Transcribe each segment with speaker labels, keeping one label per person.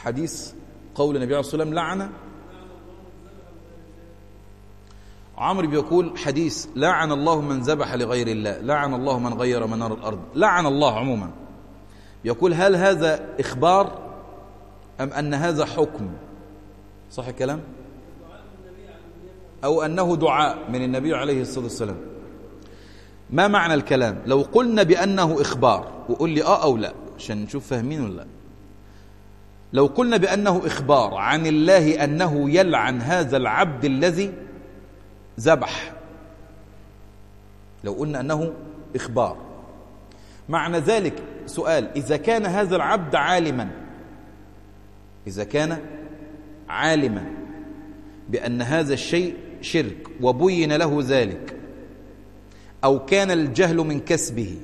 Speaker 1: حديث قول النبي عليه الصلاة والسلام لعن عمرو بيقول حديث لعن الله من ذبح لغير الله لعن الله من غير منار الأرض لعن الله عموما يقول هل هذا إخبار أم أن هذا حكم صح الكلام أو أنه دعاء من النبي عليه الصلاة والسلام ما معنى الكلام لو قلنا بأنه إخبار وقول لي آه أو لا عشان نشوف فاهمين ولا لا لو قلنا بأنه إخبار عن الله أنه يلعن هذا العبد الذي ذبح لو قلنا أنه إخبار معنى ذلك سؤال إذا كان هذا العبد عالما إذا كان عالما بأن هذا الشيء شرك وبين له ذلك أو كان الجهل من كسبه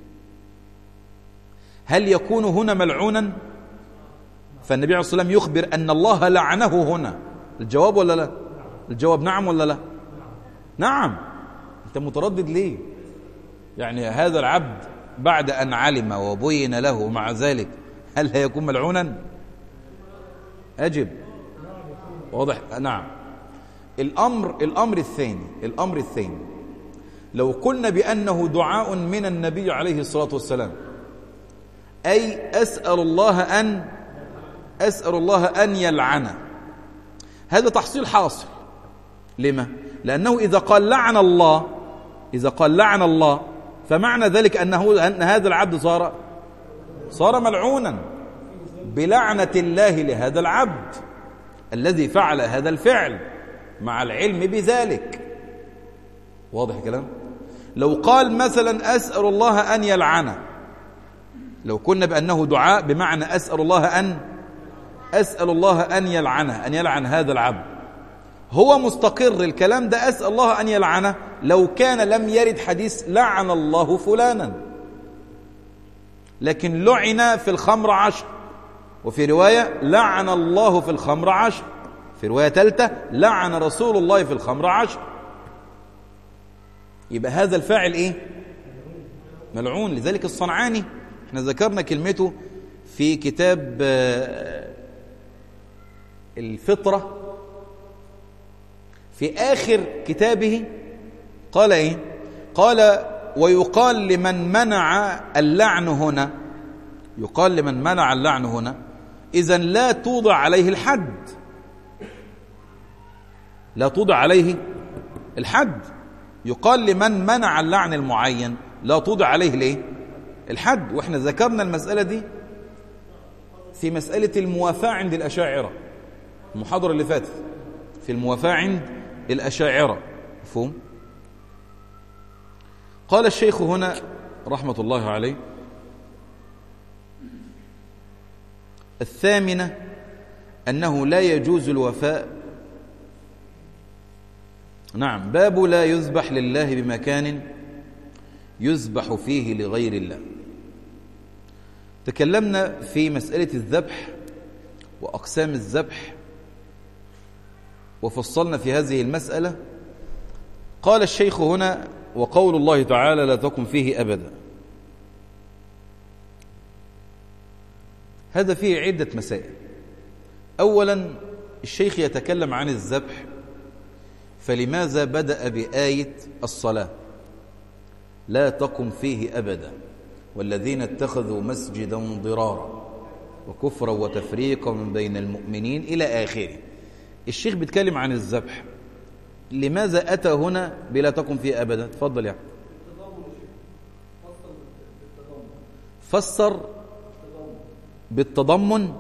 Speaker 1: هل يكون هنا ملعونا فالنبي عليه الصلاة والسلام يخبر أن الله لعنه هنا الجواب ولا لا الجواب نعم ولا لا نعم أنت متردد ليه يعني هذا العبد بعد أن علم وبين له مع ذلك هل هيكون ملعونا أجب واضح نعم الأمر الأمر الثاني الأمر الثاني لو قلنا بأنه دعاء من النبي عليه الصلاة والسلام أي أسأل الله أن أسأل الله أن يلعن هذا تحصيل حاصل لما؟ لأنه إذا قال لعن الله إذا قال لعن الله فمعنى ذلك أنه أن هذا العبد صار صار ملعونا بلعنة الله لهذا العبد الذي فعل هذا الفعل مع العلم بذلك واضح الكلام لو قال مثلا أسأل الله أن يلعن لو كنا بأنه دعاء بمعنى أسأل الله أن أسأل الله أن يلعنه أن يلعن هذا العبد هو مستقر الكلام ده أسأل الله أن يلعنه لو كان لم يرد حديث لعن الله فلانا لكن لعن في الخمر عشر وفي رواية لعن الله في الخمر عشر في رواية ثالثة لعن رسول الله في الخمر عشر يبقى هذا الفاعل ايه ملعون لذلك الصنعاني احنا ذكرنا كلمته في كتاب الفطرة في آخر كتابه قال ايه قال ويقال لمن منع اللعن هنا يقال لمن منع اللعن هنا إذا لا توضع عليه الحد لا توضع عليه الحد يقال لمن منع اللعن المعين لا توضع عليه ليه الحد واحنا ذكرنا المسألة دي في مسألة الموافاة عند الأشاعرة المحاضرة اللي فاتت في الموافاة عند الأشاعرة مفهوم قال الشيخ هنا رحمة الله عليه الثامنة أنه لا يجوز الوفاء نعم باب لا يذبح لله بمكان يذبح فيه لغير الله تكلمنا في مسألة الذبح وأقسام الذبح وفصلنا في هذه المسألة قال الشيخ هنا وقول الله تعالى لا تقم فيه أبدا هذا فيه عدة مسائل أولا الشيخ يتكلم عن الذبح فلماذا بدأ بآية الصلاة لا تقم فيه أبدا والذين اتخذوا مسجدا ضرارا وكفرا وتفريقا من بين المؤمنين إلى آخره الشيخ بيتكلم عن الذبح لماذا أتى هنا بلا تقم فيه أبدا تفضل يعني فسر بالتضمن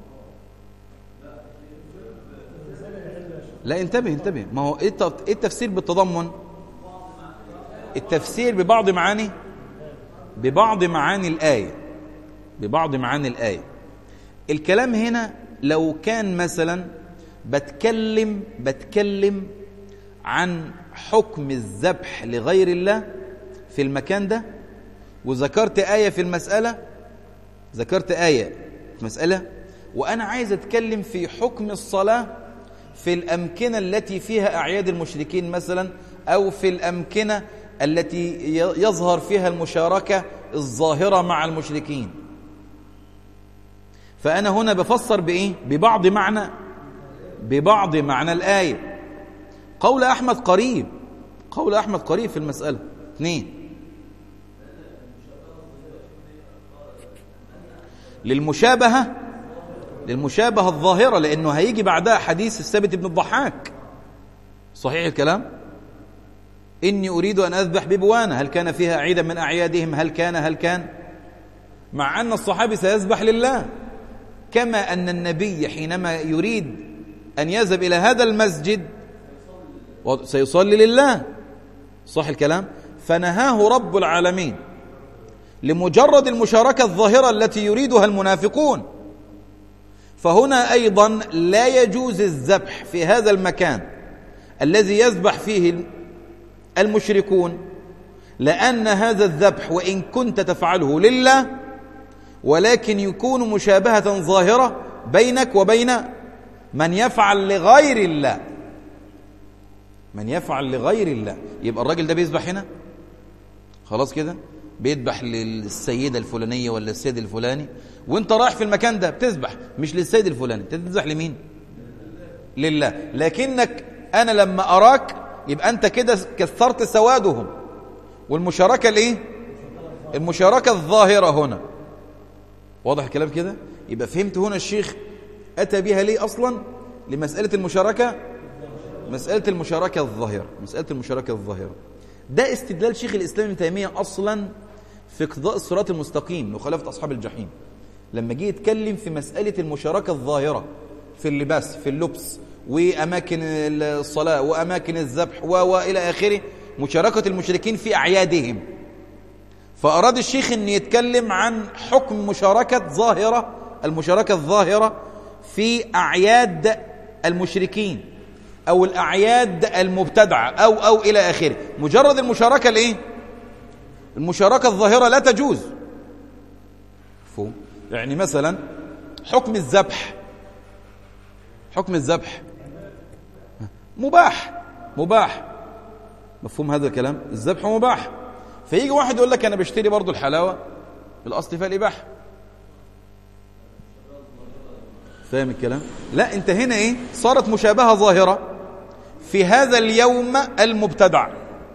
Speaker 1: لا انتبه انتبه ما هو ايه التفسير بالتضمن التفسير ببعض معاني ببعض معاني الآية ببعض معاني الآية الكلام هنا لو كان مثلا بتكلم بتكلم عن حكم الذبح لغير الله في المكان ده وذكرت آية في المسألة ذكرت آية في مسألة وأنا عايز أتكلم في حكم الصلاة في الأمكنة التي فيها أعياد المشركين مثلا أو في الأمكنة التي يظهر فيها المشاركة الظاهرة مع المشركين فأنا هنا بفسر بإيه ببعض معنى ببعض معنى الآية قول أحمد قريب قول أحمد قريب في المسألة اثنين للمشابهة للمشابهة الظاهرة لأنه هيجي بعدها حديث الثابت بن الضحاك صحيح الكلام إني أريد أن أذبح ببوانة هل كان فيها عيدا من أعيادهم هل كان هل كان مع أن الصحابي سيذبح لله كما أن النبي حينما يريد أن يذهب إلى هذا المسجد سيصلي لله صح الكلام فنهاه رب العالمين لمجرد المشاركة الظاهرة التي يريدها المنافقون فهنا أيضا لا يجوز الذبح في هذا المكان الذي يذبح فيه المشركون لأن هذا الذبح وإن كنت تفعله لله ولكن يكون مشابهة ظاهرة بينك وبين من يفعل لغير الله من يفعل لغير الله يبقى الراجل ده بيذبح هنا خلاص كده بيذبح للسيدة الفلانية ولا السيد الفلاني وانت رايح في المكان ده بتذبح مش للسيد الفلاني انت بتذبح لمين لله لكنك انا لما اراك يبقى انت كده كثرت سوادهم والمشاركة الايه المشاركة الظاهرة هنا واضح الكلام كده يبقى فهمت هنا الشيخ اتى بها ليه اصلا لمسألة المشاركة مسألة المشاركة الظاهرة مسألة المشاركة الظاهرة ده استدلال شيخ الإسلام ابن تيمية أصلا في اقتضاء الصراط المستقيم مخالفة أصحاب الجحيم لما جه يتكلم في مسألة المشاركة الظاهرة في اللباس في اللبس وأماكن الصلاة وأماكن الذبح وإلى آخره مشاركة المشركين في أعيادهم فأراد الشيخ أن يتكلم عن حكم مشاركة ظاهرة المشاركة الظاهرة في أعياد المشركين أو الأعياد المبتدعة أو أو إلى آخره مجرد المشاركة الإيه؟ المشاركة الظاهرة لا تجوز مفهوم يعني مثلا حكم الذبح حكم الذبح مباح مباح مفهوم هذا الكلام الذبح مباح فيجي واحد يقول لك أنا بشتري برضو الحلاوة الأصل فيها الإباحة فاهم الكلام لا انت هنا ايه صارت مشابهة ظاهرة في هذا اليوم المبتدع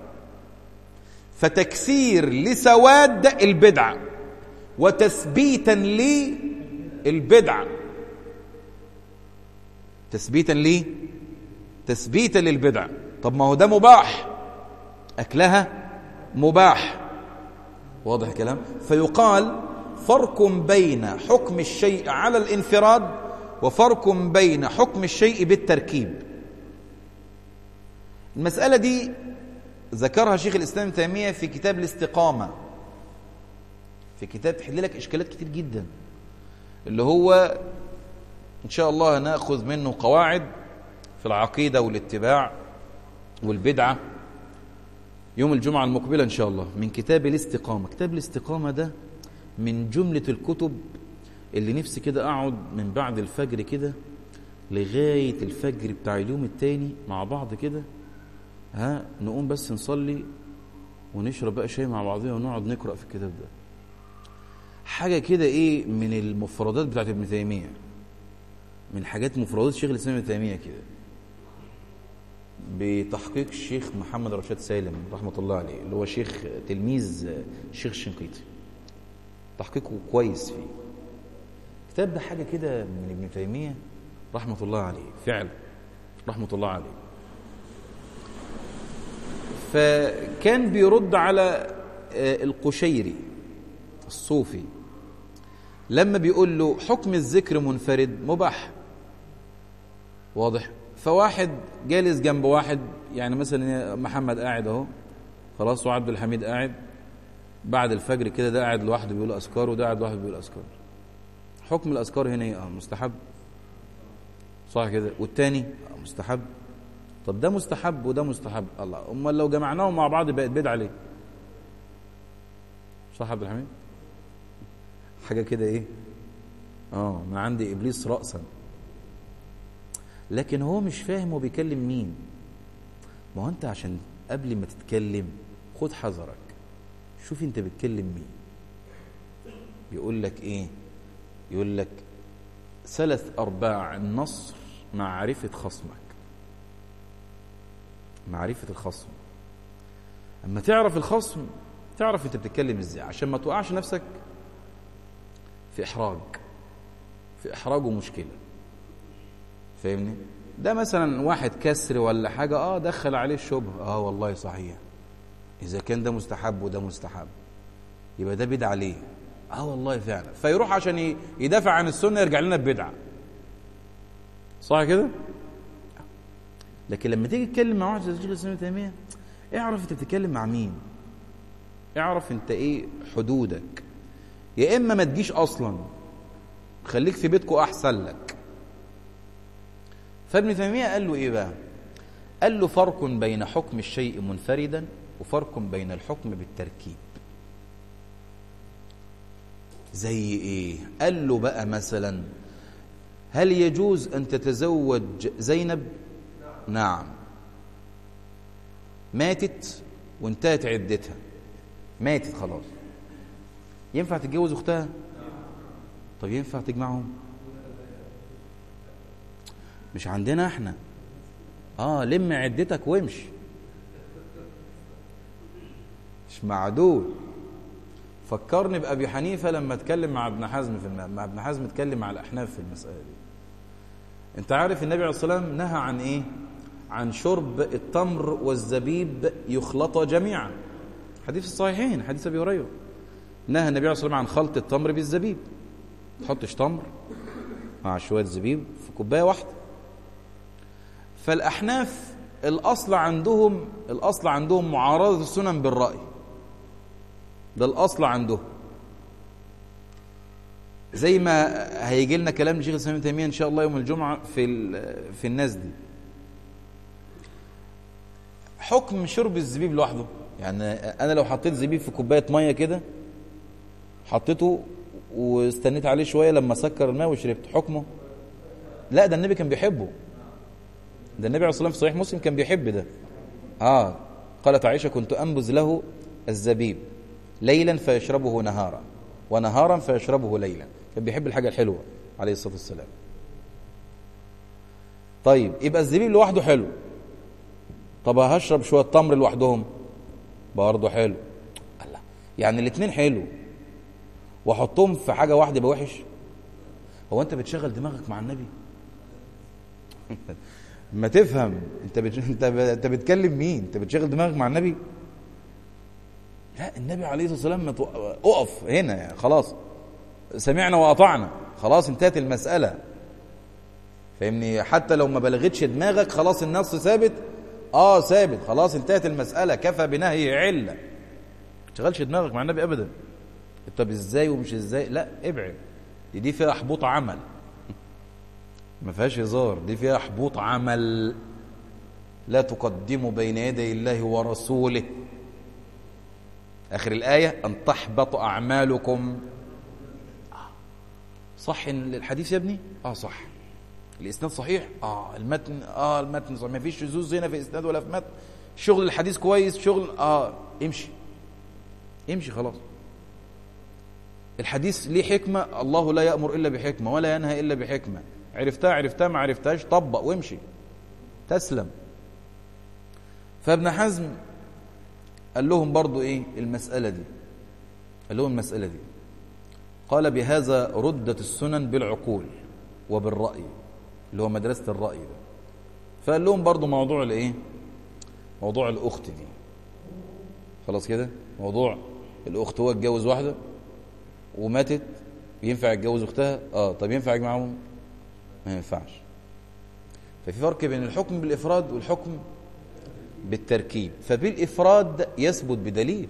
Speaker 1: فتكسير لسواد البدع وتثبيتا للبدع تثبيتا ليه تثبيتا للبدع طب ما هو ده مباح أكلها مباح واضح الكلام فيقال فرق بين حكم الشيء على الانفراد وفرق بين حكم الشيء بالتركيب المسألة دي ذكرها شيخ الإسلام ابن تيمية في كتاب الاستقامة في كتاب تحل لك إشكالات كتير جدا اللي هو إن شاء الله نأخذ منه قواعد في العقيدة والاتباع والبدعة يوم الجمعة المقبلة إن شاء الله من كتاب الاستقامة كتاب الاستقامة ده من جملة الكتب اللي نفسي كده أقعد من بعد الفجر كده لغاية الفجر بتاع اليوم التاني مع بعض كده ها نقوم بس نصلي ونشرب بقى شاي مع بعضنا ونقعد نقرأ في الكتاب ده حاجة كده ايه من المفردات بتاعت ابن تيمية من حاجات مفردات شيخ الإسلام ابن تيمية كده بتحقيق الشيخ محمد رشاد سالم رحمة الله عليه اللي هو شيخ تلميذ الشيخ الشنقيطي تحقيقه كويس فيه الكتاب ده حاجة كده من ابن تيمية رحمة الله عليه فعلا رحمة الله عليه فكان بيرد على آه، القشيري الصوفي لما بيقول له حكم الذكر منفرد مباح واضح فواحد جالس جنب واحد يعني مثلا محمد قاعد اهو خلاص وعبد الحميد قاعد بعد الفجر كده ده قاعد لوحده بيقول اذكار وده قاعد لوحده بيقول اذكار حكم الاذكار هنا ايه اه مستحب صح كده والتاني اه مستحب طب ده مستحب وده مستحب الله امال لو جمعناهم مع بعض بقت بدعه ليه صح عبد الحميد حاجه كده ايه اه ما عندي ابليس راسا لكن هو مش فاهم هو بيكلم مين ما هو انت عشان قبل ما تتكلم خد حذرك شوف انت بتكلم مين يقول لك ايه يقول لك ثلاث أرباع النصر معرفة خصمك معرفة الخصم أما تعرف الخصم تعرف أنت بتتكلم إزاي عشان ما توقعش نفسك في إحراج في إحراج ومشكلة فاهمني ده مثلا واحد كسر ولا حاجة اه دخل عليه الشبهة اه والله صحيح إذا كان ده مستحب وده مستحب يبقى ده بدعة ليه اه والله فعلا فيروح عشان يدافع عن السنة يرجع لنا ببدعة صح كده لكن لما تيجي تتكلم مع واحد زي الشيخ الاسلام تيميه اعرف انت بتتكلم مع مين اعرف انت ايه حدودك يا اما ما تجيش اصلا خليك في بيتكم احسن لك فابن تيميه قال له ايه بقى قال له فرق بين حكم الشيء منفردا وفرق بين الحكم بالتركيب زي ايه قال له بقى مثلا هل يجوز ان تتزوج زينب نعم ماتت وانتهت عدتها ماتت خلاص ينفع تتجوز اختها طب ينفع تجمعهم مش عندنا احنا اه لم عدتك وامشي مش معدول فكرني بأبي حنيفة لما اتكلم مع ابن حزم في الم... مع ابن حزم اتكلم مع الأحناف في المسألة دي انت عارف النبي عليه الصلاة والسلام نهى عن ايه عن شرب التمر والزبيب يخلطا جميعا حديث الصحيحين حديث ابي هريره نهى النبي عليه الصلاه والسلام عن خلط التمر بالزبيب تحطش تمر مع شويه زبيب في كوبايه واحده فالاحناف الاصل عندهم الاصل عندهم معارضه السنن بالراي ده الاصل عندهم زي ما هيجي لنا كلام الشيخ الاسلام ابن تيميه ان شاء الله يوم الجمعه في في الناس دي حكم شرب الزبيب لوحده يعني انا لو حطيت زبيب في كوبايه ميه كده حطيته واستنيت عليه شويه لما سكر الماء وشربت حكمه لا ده النبي كان بيحبه ده النبي عليه الصلاه والسلام في صحيح مسلم كان بيحب ده اه قالت عائشه كنت انبذ له الزبيب ليلا فيشربه نهارا ونهارا فيشربه ليلا كان بيحب الحاجه الحلوه عليه الصلاه والسلام طيب يبقى الزبيب لوحده حلو طب هشرب شويه تمر لوحدهم برضه حلو الله يعني الاثنين حلو واحطهم في حاجه واحده يبقى وحش هو انت بتشغل دماغك مع النبي ما تفهم انت بت... انت ب... انت بتكلم مين انت بتشغل دماغك مع النبي لا النبي عليه الصلاه والسلام متو... اقف هنا يعني خلاص سمعنا واطعنا خلاص انتهت المساله فاهمني حتى لو ما بلغتش دماغك خلاص النص ثابت اه ثابت خلاص انتهت المسألة كفى بنهي علة ما تشغلش دماغك مع النبي أبدا طب ازاي ومش ازاي لا ابعد دي, دي فيها حبوط عمل ما فيهاش هزار دي فيها حبوط عمل لا تقدموا بين يدي الله ورسوله آخر الآية أن تحبط أعمالكم صح الحديث يا ابني؟ آه صح الاسناد صحيح اه المتن اه المتن صحيح ما فيش شذوذ هنا في اسناد ولا في متن شغل الحديث كويس شغل اه امشي امشي خلاص الحديث ليه حكمة الله لا يأمر إلا بحكمة ولا ينهى إلا بحكمة عرفتها عرفتها ما عرفتهاش طبق وامشي تسلم فابن حزم قال لهم برضو ايه المسألة دي قال لهم المسألة دي قال بهذا ردت السنن بالعقول وبالرأي اللي هو مدرسة الرأي ده فقال لهم برضو موضوع الايه موضوع الأخت دي خلاص كده موضوع الأخت هو اتجوز واحدة وماتت ينفع يتجوز أختها اه طب ينفع يجمعهم ما ينفعش ففي فرق بين الحكم بالإفراد والحكم بالتركيب فبالإفراد يثبت بدليل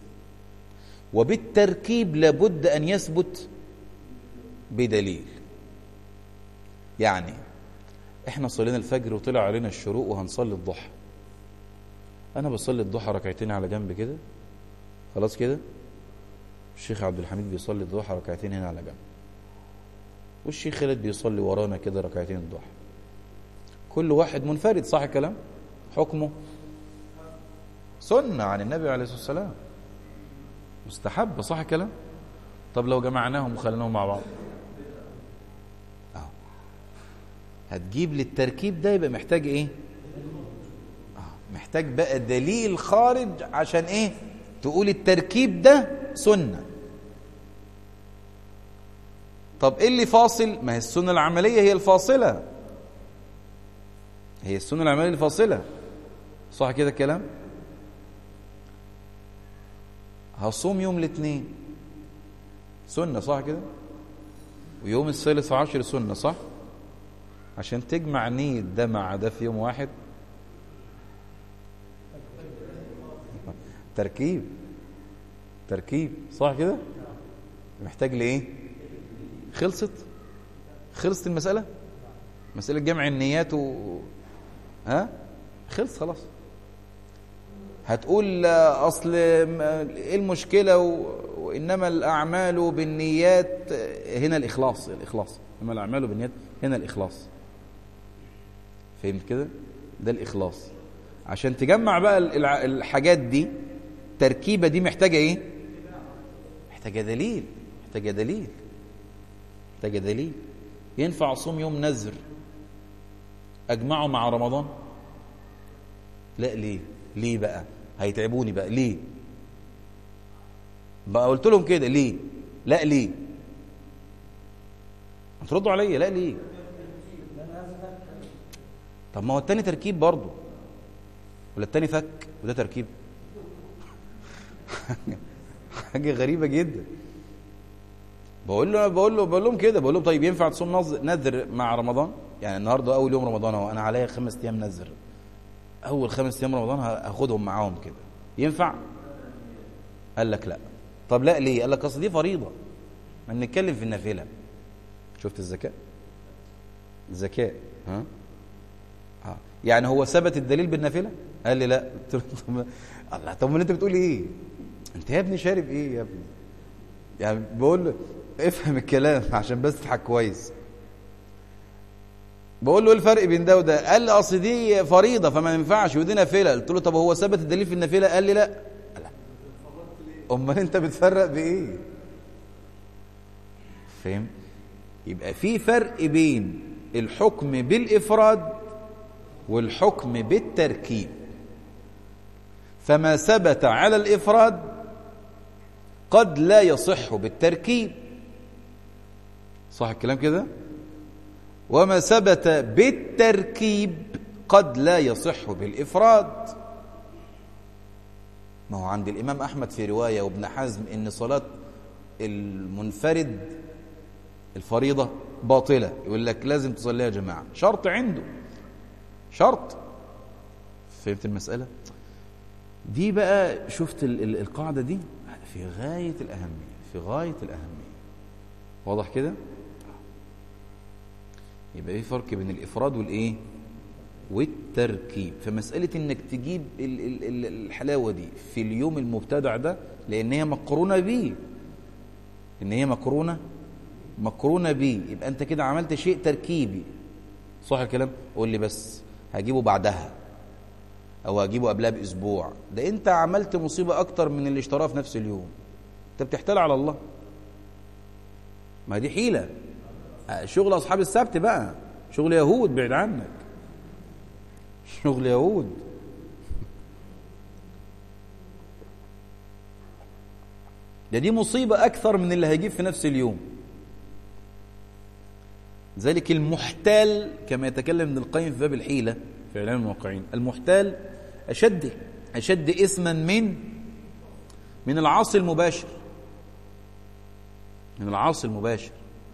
Speaker 1: وبالتركيب لابد أن يثبت بدليل يعني احنا صلينا الفجر وطلع علينا الشروق وهنصلي الضحى انا بصلي الضحى ركعتين على جنب كده خلاص كده الشيخ عبد الحميد بيصلي الضحى ركعتين هنا على جنب والشيخ خالد بيصلي ورانا كده ركعتين الضحى كل واحد منفرد صح الكلام حكمه سنة عن النبي عليه الصلاة والسلام مستحب صح الكلام طب لو جمعناهم وخليناهم مع بعض هتجيب للتركيب ده يبقى محتاج ايه آه، محتاج بقى دليل خارج عشان ايه تقول التركيب ده سنة طب ايه اللي فاصل ما هي السنة العملية هي الفاصلة هي السنة العملية الفاصلة صح كده الكلام هصوم يوم الاثنين سنة صح كده ويوم الثالث عشر سنة صح عشان تجمع نية ده مع ده في يوم واحد تركيب تركيب صح كده محتاج لايه خلصت خلصت المسألة مسألة جمع النيات و ها خلص خلاص هتقول اصل ايه المشكله وانما الاعمال بالنيات هنا الاخلاص الاخلاص انما الاعمال بالنيات هنا الاخلاص فهمت كده ده الاخلاص عشان تجمع بقى الحاجات دي التركيبه دي محتاجه ايه محتاجه دليل محتاجه دليل محتاجه دليل ينفع اصوم يوم نذر اجمعه مع رمضان لا ليه ليه بقى هيتعبوني بقى ليه بقى قلت لهم كده ليه لا ليه هتردوا عليا لا ليه طب ما هو التاني تركيب برضه ولا التاني فك وده تركيب حاجه غريبه جدا بقول له بقول له بقول لهم كده بقول لهم طيب ينفع تصوم نذر مع رمضان يعني النهارده اول يوم رمضان اهو انا عليا خمس ايام نذر اول خمس ايام رمضان هاخدهم معاهم كده ينفع قال لك لا طب لا ليه قال لك اصل دي فريضه ما نتكلم في النافله شفت الذكاء الذكاء ها ها يعني هو ثبت الدليل بالنافله قال لي لا قلت له طب الله طب انت بتقول ايه انت يا ابني شارب ايه يا ابني يعني بقول له افهم الكلام عشان بس تضحك كويس بقول له ايه الفرق بين ده وده قال لي اصل دي فريضه فما ينفعش ودي نافله قلت له طب هو ثبت الدليل في النافله قال لي لا لا امال انت بتفرق بايه فهم يبقى في فرق بين الحكم بالافراد والحكم بالتركيب فما ثبت على الافراد قد لا يصح بالتركيب صح الكلام كده وما ثبت بالتركيب قد لا يصح بالإفراد ما هو عند الإمام أحمد في رواية وابن حزم إن صلاة المنفرد الفريضة باطلة يقول لك لازم تصليها جماعة شرط عنده شرط فهمت المسألة دي بقى شفت القاعدة دي في غاية الأهمية في غاية الأهمية واضح كده يبقى في فرق بين الافراد والايه والتركيب فمساله انك تجيب الحلاوه دي في اليوم المبتدع ده لان هي مقرونه بيه ان هي مقرونه مقرونه بيه يبقى انت كده عملت شيء تركيبي صح الكلام قول لي بس هجيبه بعدها او هجيبه قبلها باسبوع ده انت عملت مصيبه اكتر من اللي اشتراه في نفس اليوم انت بتحتال على الله ما دي حيله شغل اصحاب السبت بقى شغل يهود بعيد عنك شغل يهود ده دي مصيبة أكثر من اللي هيجيب في نفس اليوم ذلك المحتال كما يتكلم ابن القيم في باب الحيلة في إعلام الموقعين المحتال أشد أشد إثما من من العاصي المباشر من العاصي المباشر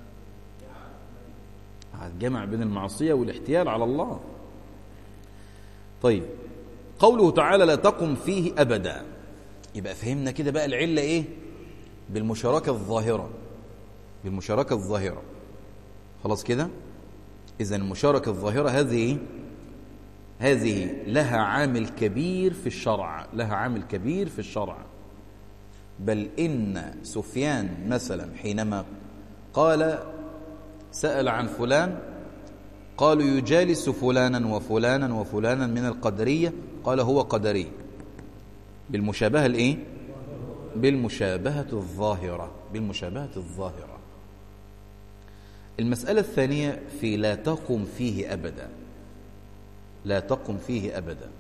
Speaker 1: الجمع بين المعصية والاحتيال على الله طيب قوله تعالى لا تقم فيه أبدا يبقى فهمنا كده بقى العلة إيه بالمشاركة الظاهرة بالمشاركة الظاهرة خلاص كده إذا المشاركة الظاهرة هذه هذه لها عامل كبير في الشرع لها عامل كبير في الشرع بل إن سفيان مثلا حينما قال سأل عن فلان قالوا يجالس فلانا وفلانا وفلانا من القدرية قال هو قدري بالمشابهة الايه بالمشابهة الظاهرة بالمشابهة الظاهرة المسألة الثانية في لا تقم فيه أبدا لا تقم فيه أبدا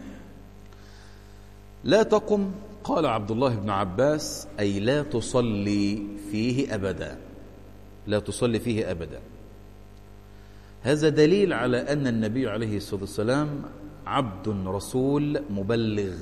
Speaker 1: لا تقم قال عبد الله بن عباس أي لا تصلي فيه أبدا لا تصلي فيه أبدا هذا دليل على أن النبي عليه الصلاة والسلام عبد رسول مبلغ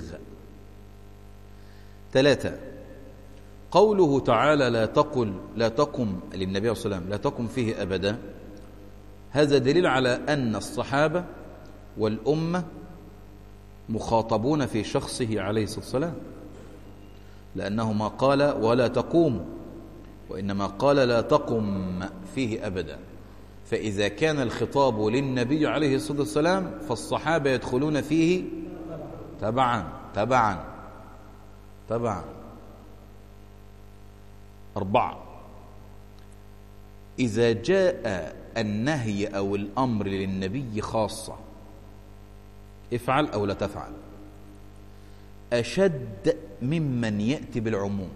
Speaker 1: ثلاثة قوله تعالى لا تقل لا تقم للنبي صلى الله عليه وسلم لا تقم فيه أبدا هذا دليل على أن الصحابة والأمة مخاطبون في شخصه عليه الصلاة والسلام لأنه ما قال ولا تقوم وإنما قال لا تقم فيه أبدا فإذا كان الخطاب للنبي عليه الصلاة والسلام فالصحابة يدخلون فيه تبعا تبعا تبعا أربعة إذا جاء النهي أو الأمر للنبي خاصة افعل أو لا تفعل أشد ممن يأتي بالعموم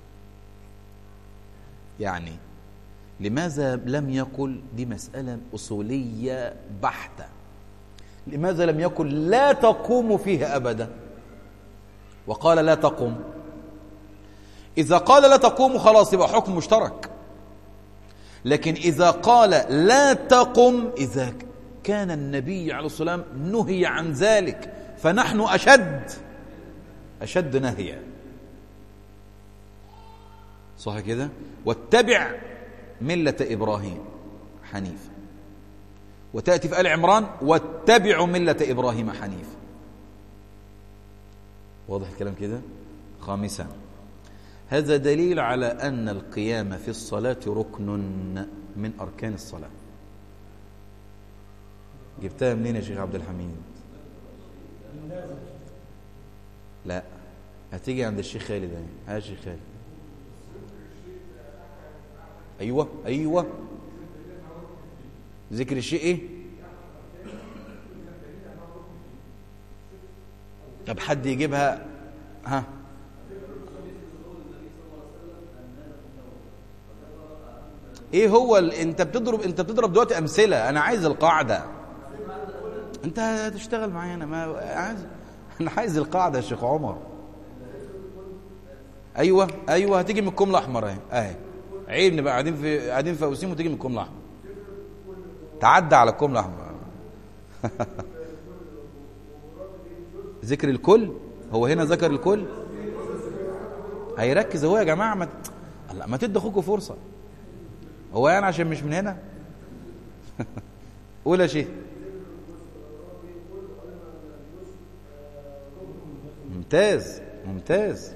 Speaker 1: يعني لماذا لم يقل دي مسألة أصولية بحتة لماذا لم يقل لا تقوم فيه أبدا وقال لا تقوم إذا قال لا تقوم خلاص يبقى حكم مشترك لكن إذا قال لا تقم إذا كان النبي عليه الصلاة والسلام نهي عن ذلك فنحن أشد أشد نهيا صح كده واتبع ملة إبراهيم حنيفا وتأتي في آل عمران واتبعوا ملة إبراهيم حنيفا واضح الكلام كده خامسا هذا دليل على أن القيام في الصلاة ركن من أركان الصلاة جبتها منين يا شيخ عبد الحميد لا هتيجي عند الشيخ خالد ها شيخ خالد ايوه ايوه ذكر الشيء ايه طب حد يجيبها ها ايه هو ال... انت بتضرب انت بتضرب دلوقتي امثله انا عايز القاعده انت هتشتغل معايا انا ما عايز انا عايز القاعده يا شيخ عمر ايوه ايوه هتيجي من الكم الاحمر اهي اهي عيب نبقى قاعدين في قاعدين في اوسيم وتيجي من الكم الاحمر تعدى على الكم الاحمر ذكر الكل هو هنا ذكر الكل هيركز هو يا جماعه ما لا ما تدي اخوكم فرصه هو يعني عشان مش من هنا قول يا شيخ ممتاز ممتاز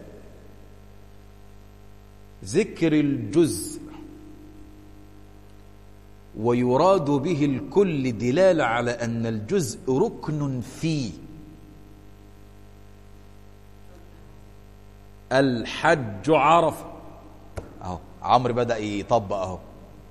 Speaker 1: ذكر الجزء ويراد به الكل دلالة على أن الجزء ركن فيه الحج عرفة اهو عمرو بدأ يطبق اهو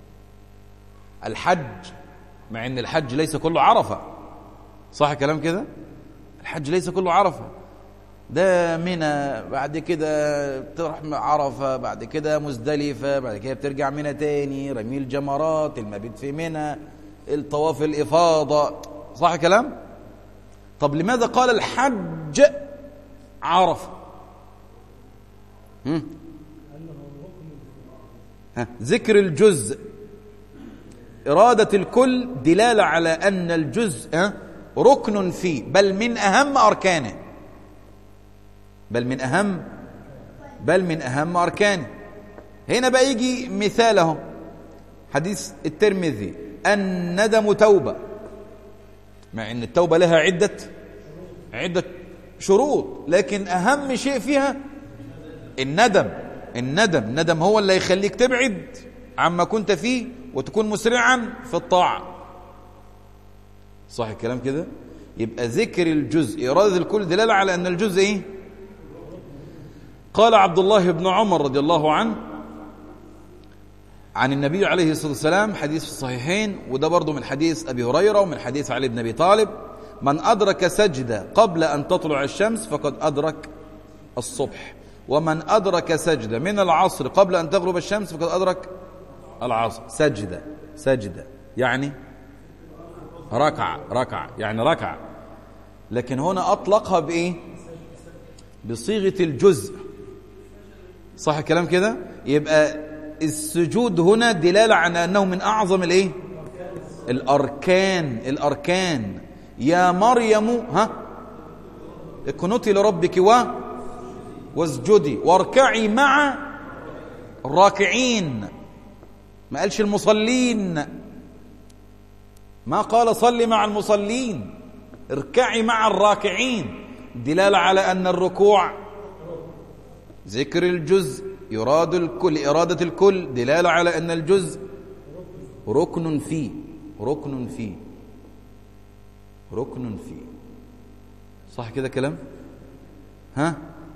Speaker 1: الحج مع ان الحج ليس كله عرفة صح كلام كده الحج ليس كله عرفة ده منى بعد كده تروح عرفة بعد كده مزدلفة بعد كده بترجع منى تاني رمي الجمرات المبيت في منى الطواف الإفاضة صح كلام طب لماذا قال الحج عرفة هم؟ ها. ذكر الجزء إرادة الكل دلالة على أن الجزء ها؟ ركن فيه بل من أهم أركانه بل من أهم بل من أهم أركانه هنا بقى يجي مثاله حديث الترمذي الندم توبة مع أن التوبة لها عدة عدة شروط لكن أهم شيء فيها الندم الندم الندم هو اللي يخليك تبعد عما كنت فيه وتكون مسرعا في الطاعة صح الكلام كده يبقى ذكر الجزء إرادة الكل دلالة على أن الجزء إيه قال عبد الله بن عمر رضي الله عنه عن النبي عليه الصلاة والسلام حديث في الصحيحين وده برضه من حديث أبي هريرة ومن حديث علي بن أبي طالب من أدرك سجدة قبل أن تطلع الشمس فقد أدرك الصبح ومن أدرك سجدة من العصر قبل أن تغرب الشمس فقد أدرك العصر سجدة سجد يعني ركع ركع يعني ركع لكن هنا أطلقها بإيه بصيغة الجزء صح الكلام كده يبقى السجود هنا دلالة على أنه من أعظم الإيه الأركان الأركان يا مريم ها اكنتي لربك و واسجدي واركعي مع الراكعين ما قالش المصلين ما قال صلي مع المصلين اركعي مع الراكعين دلالة على أن الركوع ذكر الجزء يراد الكل إرادة الكل دلالة على أن الجزء ركن فيه ركن فيه ركن فيه صح كده كلام ها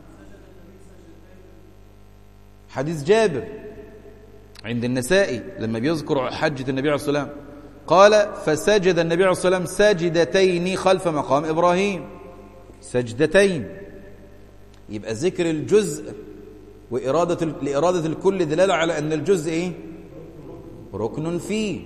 Speaker 1: حديث جابر عند النسائي لما بيذكر حجة النبي عليه الصلاة والسلام قال فسجد النبي عليه الصلاة والسلام سجدتين خلف مقام إبراهيم سجدتين يبقى ذكر الجزء وإرادة لإرادة الكل دلالة على أن الجزء إيه؟ ركن فيه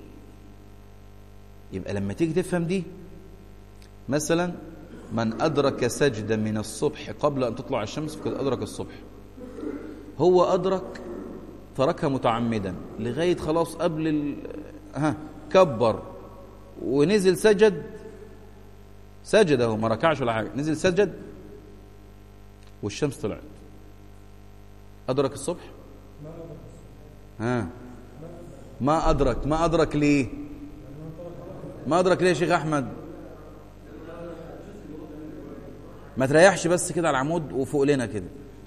Speaker 1: يبقى لما تيجي تفهم دي مثلا من أدرك سجدة من الصبح قبل أن تطلع الشمس فقد أدرك الصبح هو أدرك تركها متعمدا لغاية خلاص قبل ال... ها كبر ونزل سجد سجد اهو ما ركعش ولا حاجة نزل سجد والشمس طلعت أدرك الصبح ها ما أدرك ما أدرك ليه ما أدرك ليه يا شيخ أحمد ما تريحش بس كده على العمود وفوق لنا كده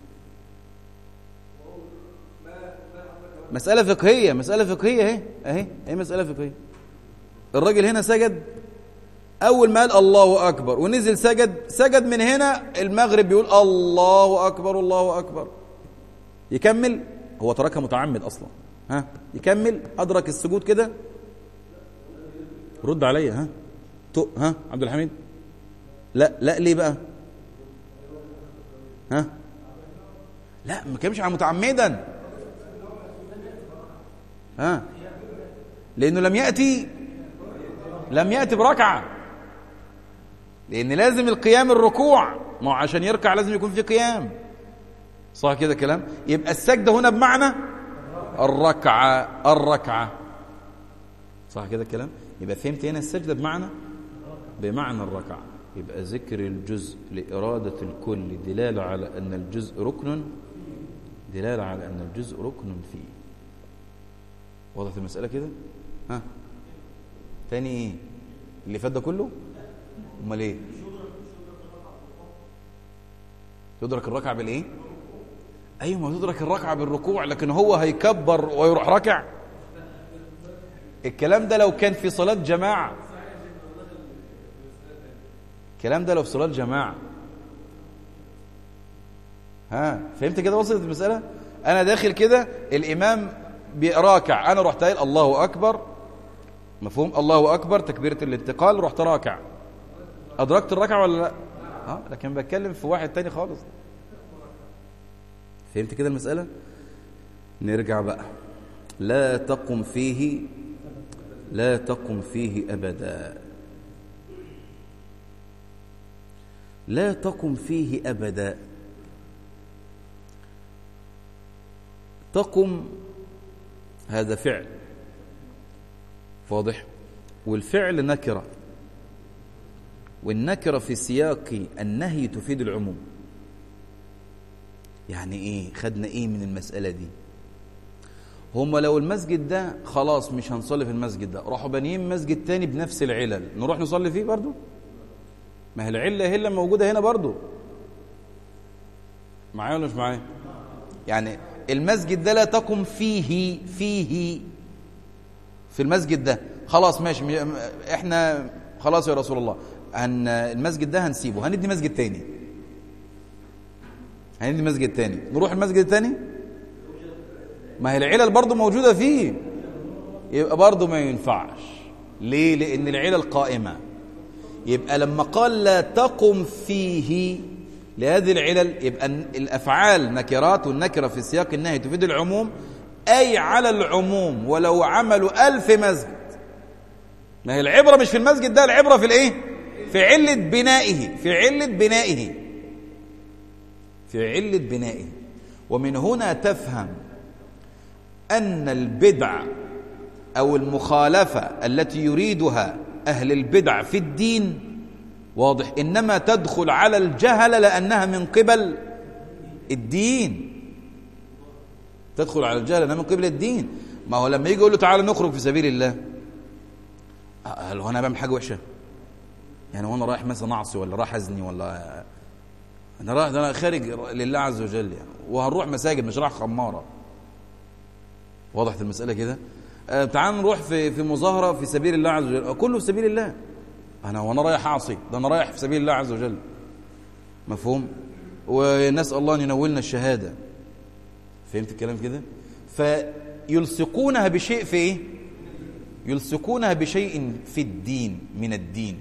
Speaker 1: مسألة فقهية مسألة فقهية اهي اهي اهي مسألة فقهية الراجل هنا سجد أول ما قال الله أكبر ونزل سجد سجد من هنا المغرب بيقول الله أكبر الله أكبر يكمل هو تركها متعمد أصلا ها يكمل أدرك السجود كده رد عليا ها تو ها عبد الحميد لا لا ليه بقى ها لا ما كانش على متعمدا ها لانه لم ياتي لم ياتي بركعه لان لازم القيام الركوع ما هو عشان يركع لازم يكون في قيام صح كده كلام يبقى السجده هنا بمعنى الركعه الركعه صح كده الكلام يبقى فهمت هنا السجده بمعنى بمعنى الركعه يبقى ذكر الجزء لإرادة الكل دلالة على أن الجزء ركن دلالة على أن الجزء ركن فيه وضحت المسألة كده ها تاني ايه اللي فات ده كله امال ايه تدرك الركعة بالايه ايوه ما تدرك الركعة بالركوع لكن هو هيكبر ويروح ركع الكلام ده لو كان في صلاة جماعة الكلام ده لو في صلاة جماعة ها فهمت كده وصلت المسألة أنا داخل كده الإمام راكع أنا رحت قايل الله أكبر مفهوم الله أكبر تكبيرة الانتقال رحت راكع أدركت الركعة ولا لا ها لكن بتكلم في واحد تاني خالص فهمت كده المسألة نرجع بقى لا تقم فيه لا تقم فيه أبدا لا تقم فيه أبدا تقم هذا فعل واضح والفعل نكرة والنكرة في سياق النهي تفيد العموم يعني ايه خدنا ايه من المسألة دي هم لو المسجد ده خلاص مش هنصلي في المسجد ده راحوا بانيين مسجد تاني بنفس العلل نروح نصلي فيه برضو ما هي العلة هي اللي موجودة هنا برضو معايا ولا مش معايا يعني المسجد ده لا تقم فيه فيه في المسجد ده خلاص ماشي احنا خلاص يا رسول الله هن المسجد ده هنسيبه هندي مسجد تاني هندي مسجد تاني نروح المسجد التاني ما هي العلل برضه موجودة فيه يبقى برضه ما ينفعش ليه لأن العلل قائمة يبقى لما قال لا تقم فيه لهذه العلل يبقى الأفعال نكرات والنكرة في سياق النهي تفيد العموم أي على العموم ولو عملوا ألف مسجد ما هي العبرة مش في المسجد ده العبرة في الإيه في علة بنائه في علة بنائه في علة بنائه ومن هنا تفهم أن البدع أو المخالفة التي يريدها أهل البدع في الدين واضح إنما تدخل على الجهل لأنها من قبل الدين تدخل على الجهل لأنها من قبل الدين ما هو لما يجي يقول له تعالى نخرج في سبيل الله هل هو أنا بعمل حاجة وحشة يعني وانا رايح مثلا اعصي ولا رايح ازني ولا انا رايح ده انا خارج لله عز وجل يعني وهنروح مساجد مش رايح خماره وضحت المساله كده آه تعال نروح في في مظاهره في سبيل الله عز وجل كله في سبيل الله انا وانا رايح اعصي ده انا رايح في سبيل الله عز وجل مفهوم ونسال الله ان ينولنا الشهاده فهمت الكلام كده فيلصقونها بشيء في ايه يلصقونها بشيء في الدين من الدين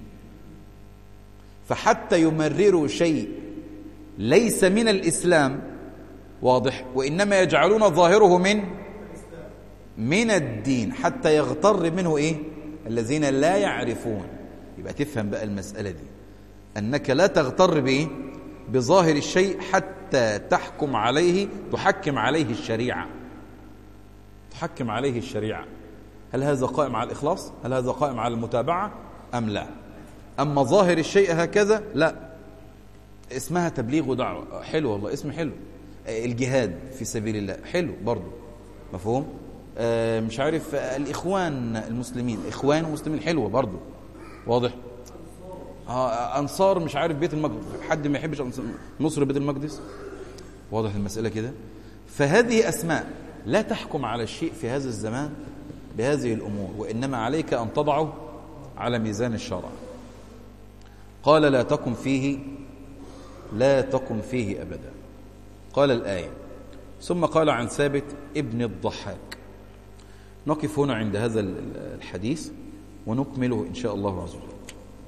Speaker 1: فحتى يمرروا شيء ليس من الإسلام واضح وإنما يجعلون ظاهره من من الدين حتى يغتر منه إيه الذين لا يعرفون يبقى تفهم بقى المسألة دي أنك لا تغتر بإيه بظاهر الشيء حتى تحكم عليه تحكم عليه الشريعة تحكم عليه الشريعة هل هذا قائم على الإخلاص هل هذا قائم على المتابعة أم لا أما ظاهر الشيء هكذا لا اسمها تبليغ ودعوة حلو والله اسم حلو الجهاد في سبيل الله حلو برضو مفهوم آه مش عارف الإخوان المسلمين إخوان المسلمين حلوة برضو واضح آه أنصار مش عارف بيت المقدس حد ما يحبش نصر بيت المقدس واضح المسألة كده فهذه أسماء لا تحكم على الشيء في هذا الزمان بهذه الأمور وإنما عليك أن تضعه على ميزان الشرع قال لا تقم فيه لا تقم فيه أبدا قال الآية ثم قال عن ثابت ابن الضحاك نقف هنا عند هذا الحديث ونكمله إن شاء الله عز وجل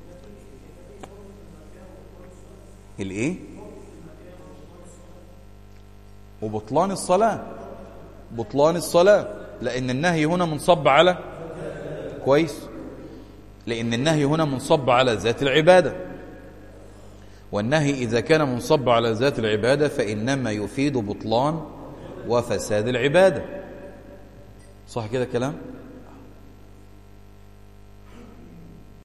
Speaker 1: الإيه وبطلان الصلاة بطلان الصلاة لأن النهي هنا منصب على كويس لأن النهي هنا منصب على ذات العبادة والنهي إذا كان منصب على ذات العبادة فإنما يفيد بطلان وفساد العبادة صح كده كلام؟